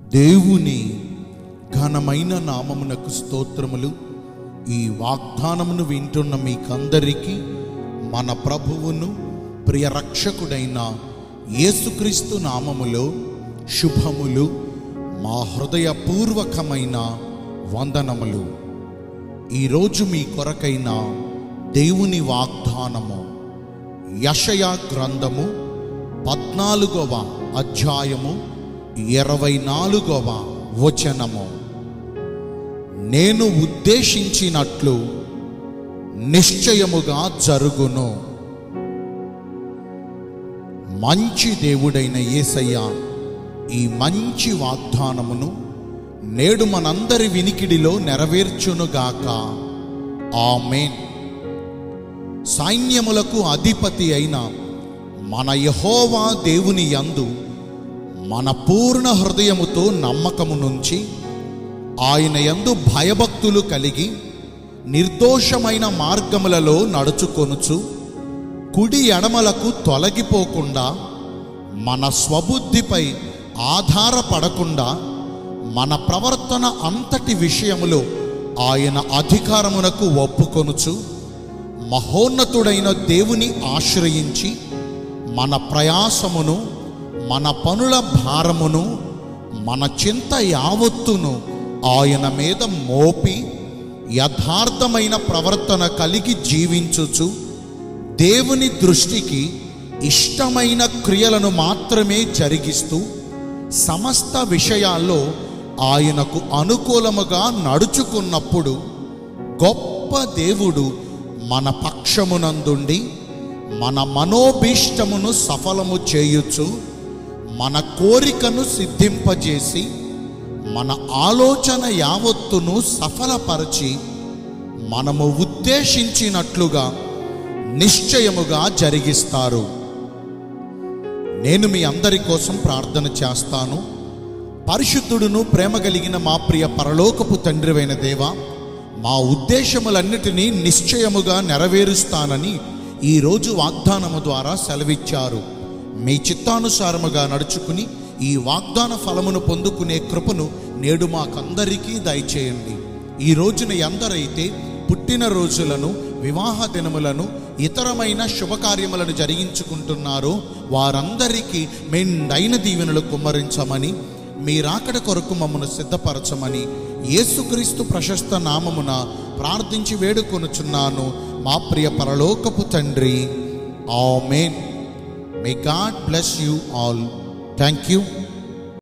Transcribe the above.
దేవుని ఘనమైన నామమునకు స్తోత్రములు ఈ వాగ్దానమును వింటున్న మీకందరికీ మన ప్రభువును ప్రియ రక్షకుడైన యేసుక్రీస్తు నామములో శుభములు మా హృదయపూర్వకమైన వందనములు ఈరోజు మీ కొరకైన దేవుని వాగ్దానము యషయా గ్రంథము పద్నాలుగవ అధ్యాయము ఇరవై నాలుగవ వచనము నేను ఉద్దేశించినట్లు నిశ్చయముగా జరుగును మంచి దేవుడైన యేసయ్య ఈ మంచి వాగ్దానమును నేడు మనందరి వినికిడిలో నెరవేర్చునుగాక ఆమేన్ సైన్యములకు అధిపతి అయిన మన యహోవా దేవుని యందు మన పూర్ణ హృదయముతో నమ్మకము నుంచి ఆయన యందు భయభక్తులు కలిగి నిర్దోషమైన మార్గములలో నడుచుకొనుచు కుడి ఎడమలకు తొలగిపోకుండా మన స్వబుద్ధిపై ఆధారపడకుండా మన ప్రవర్తన అంతటి విషయములో ఆయన అధికారమునకు ఒప్పుకొనుచు మహోన్నతుడైన దేవుని ఆశ్రయించి మన ప్రయాసమును మన పనుల భారమును మన చింత యావత్తును ఆయన మీద మోపి యథార్థమైన ప్రవర్తన కలిగి జీవించుచు దేవుని దృష్టికి ఇష్టమైన క్రియలను మాత్రమే జరిగిస్తూ సమస్త విషయాల్లో ఆయనకు అనుకూలముగా నడుచుకున్నప్పుడు గొప్ప దేవుడు మన పక్షమునందుండి మన మనోభీష్టమును సఫలము చేయుచు మన కోరికను సిద్ధింపజేసి మన ఆలోచన యావత్తును సఫలపరచి మనము ఉద్దేశించినట్లుగా నిశ్చయముగా జరిగిస్తారు నేను మీ అందరి కోసం ప్రార్థన చేస్తాను పరిశుద్ధుడును ప్రేమ కలిగిన మా ప్రియ పరలోకపు తండ్రివైన దేవ మా ఉద్దేశములన్నిటినీ నిశ్చయముగా నెరవేరుస్తానని ఈరోజు వాగ్దానము ద్వారా సెలవిచ్చారు మీ చిత్తానుసారముగా నడుచుకుని ఈ వాగ్దాన ఫలమును పొందుకునే కృపను నేడు మాకందరికీ దయచేయండి ఈ రోజున ఎందరైతే పుట్టిన రోజులను వివాహ దినములను ఇతరమైన శుభకార్యములను జరిగించుకుంటున్నారో వారందరికీ మెండైన దీవెనలు కుమ్మరించమని మీ రాకడ కొరకు మమ్మను సిద్ధపరచమని యేసుక్రీస్తు ప్రశస్త నామమున ప్రార్థించి వేడుకొనుచున్నాను మా ప్రియ పరలోకపు తండ్రి amen may God bless you all thank you